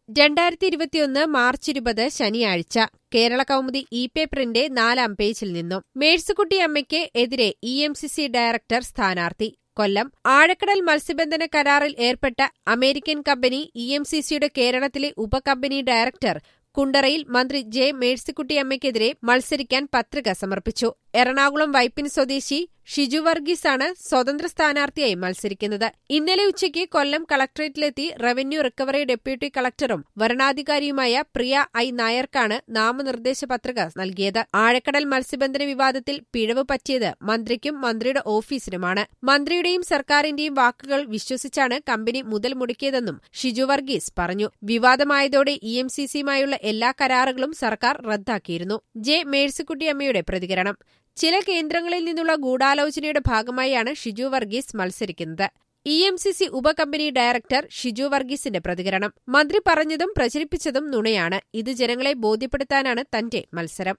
രണ്ടായിരത്തി ഇരുപത്തിയൊന്ന് മാർച്ച് ഇരുപത് ശനിയാഴ്ച കേരള കൗമുദി ഇ പേപ്പറിന്റെ നാലാം പേജിൽ നിന്നും മേഴ്സിക്കുട്ടി അമ്മയ്ക്ക് എതിരെ E M C C director സ്ഥാനാർത്ഥി കൊല്ലം ആഴക്കടൽ മത്സ്യബന്ധന കരാറിൽ ഏർപ്പെട്ട American company E M C സിയുടെ കേരളത്തിലെ ഉപകമ്പനി ഡയറക്ടർ കുണ്ടറയിൽ മന്ത്രി ജെ മേഴ്സിക്കുട്ടിയമ്മയ്ക്കെതിരെ മത്സരിക്കാൻ പത്രിക സമർപ്പിച്ചു എറണാകുളം വൈപ്പിൻ സ്വദേശി ഷിജു വർഗീസാണ് സ്വതന്ത്ര സ്ഥാനാർത്ഥിയായി മത്സരിക്കുന്നത് ഇന്നലെ ഉച്ചയ്ക്ക് കൊല്ലം കളക്ടറേറ്റിലെത്തി റവന്യൂ റിക്കവറി ഡെപ്യൂട്ടി കളക്ടറും വരണാധികാരിയുമായ പ്രിയ ഐ നായർക്കാണ് നാമനിർദ്ദേശ പത്രിക നൽകിയത് ആഴക്കടൽ മത്സ്യബന്ധന വിവാദത്തിൽ പിഴവ് പറ്റിയത് മന്ത്രിക്കും മന്ത്രിയുടെ ഓഫീസിനുമാണ് മന്ത്രിയുടെയും സർക്കാരിന്റെയും വാക്കുകൾ വിശ്വസിച്ചാണ് കമ്പനി മുതൽ മുടക്കിയതെന്നും ഷിജു വർഗീസ് പറഞ്ഞു വിവാദമായതോടെ ഇ എം സി സിയുമായുള്ള എല്ലാ കരാറുകളും സർക്കാർ റദ്ദാക്കിയിരുന്നു ജെ മേഴ്സിക്കുട്ടിയമ്മയുടെ പ്രതികരണം ചില കേന്ദ്രങ്ങളിൽ നിന്നുള്ള ഗൂഢാലോചനയുടെ ഭാഗമായാണ് ഷിജു വർഗീസ് മത്സരിക്കുന്നത് ഇ എം സി സി ഉപകമ്പനി ഡയറക്ടർ ഷിജു വർഗീസിന്റെ പ്രതികരണം മന്ത്രി പറഞ്ഞതും പ്രചരിപ്പിച്ചതും നുണയാണ് ഇത് ജനങ്ങളെ ബോധ്യപ്പെടുത്താനാണ് തന്റെ മത്സരം